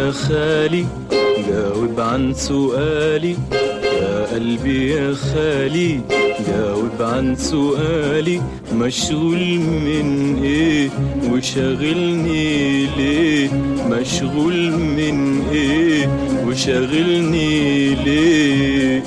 يا خالي جاوب عن سؤالي يا قلبي يا خالي جاوب عن سؤالي مشغول من ايه وشاغلني ليه مشغول من ايه وشاغلني ليه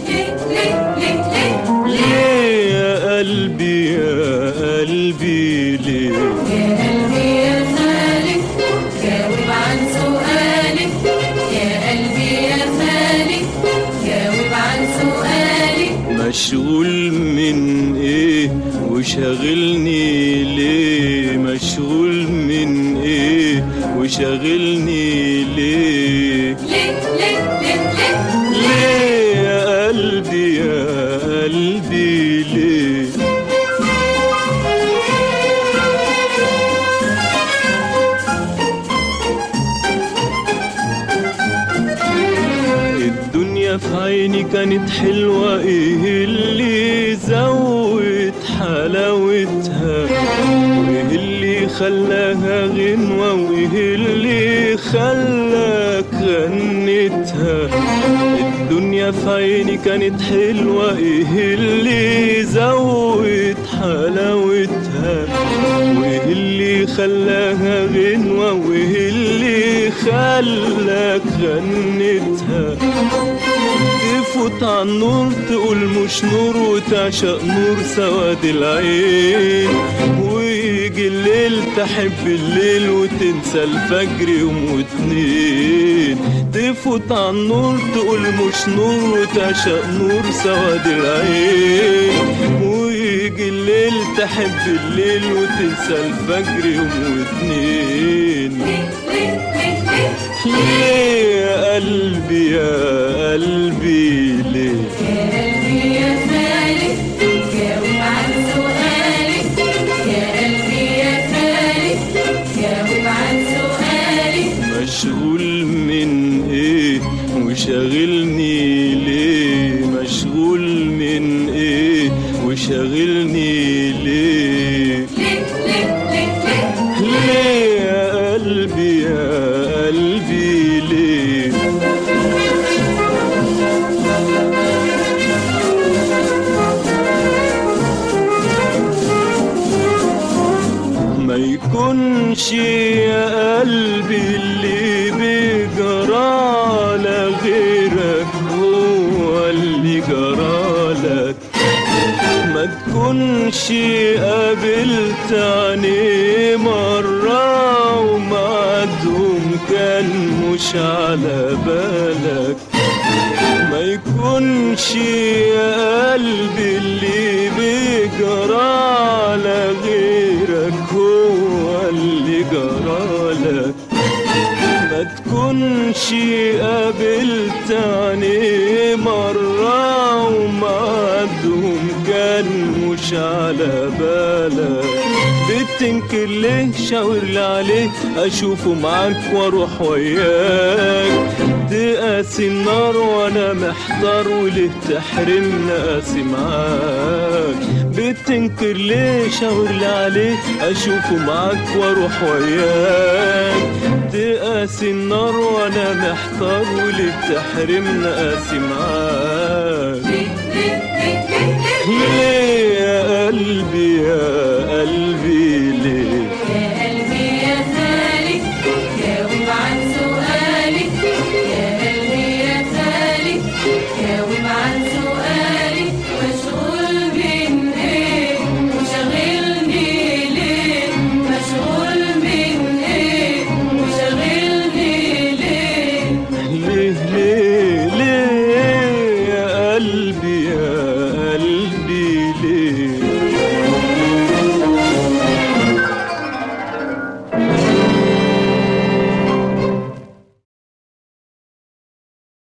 ليه يا قلبي يا قلبي ليه يا قلبي يا خالق جاوب عن سؤالك يا قلبي يا خالق جاوب عن سؤالك مشغول من ايه وشاغلني ليه مشغول من ايه وشاغلني ليه ليه ليه ليه ليه ليه يا قلبي يا قلبي ليه الدنيا في عيني كانت حلوة ايه اللي زود حلاوتها وايه اللي خلاها غنوة وايه اللي خلاك غنتها الدنيا في عيني كانت حلوة ايه اللي زود حلاوتها وايه اللي خلاها غنوة وايه اللي خلاك غنتها تفوت على النور تقول مش نور وتعشق نور سواد العين ويجي الليل تحب الليل وتنسى الفجر يوم واتنين تفوت على النور تقول مش نور وتعشق نور سواد العين ويجي الليل تحب الليل وتنسى الفجر يوم واتنين ليه يا قلبي يا قلبي ليه يا قلبي يا خالق جاوب عن سؤالك يا قلبي يا خالق جاوب عن سؤالك مشغول من ايه وشاغلني ليه مشغول من ايه وشاغلني ليه ليه ليه ليه ليه ليه يا قلبي يا قلبي ليه ما يكونش يا قلبي اللي بجرالك غيرك هو اللي جرالك ما تكونش قابلت عينيه مرة ومعدهم كان مش على بالك ما يكونش يا قلبي اللي بيجرى على غيرك هو اللي جرالك ما تكونش قابلت عينيه مرة ومعدهم كان مش على بالك بتنكر ليه شاور لي عليه اشوفه معاك واروح وياك تقاسي النار وانا محتار وليه تحرمني قاسي معاك بتنكر ليه شاور لي عليه اشوفه معاك واروح وياك تقاسي النار وانا محتار وليه تحرمني قاسي معاك ليه ليه ليه ليه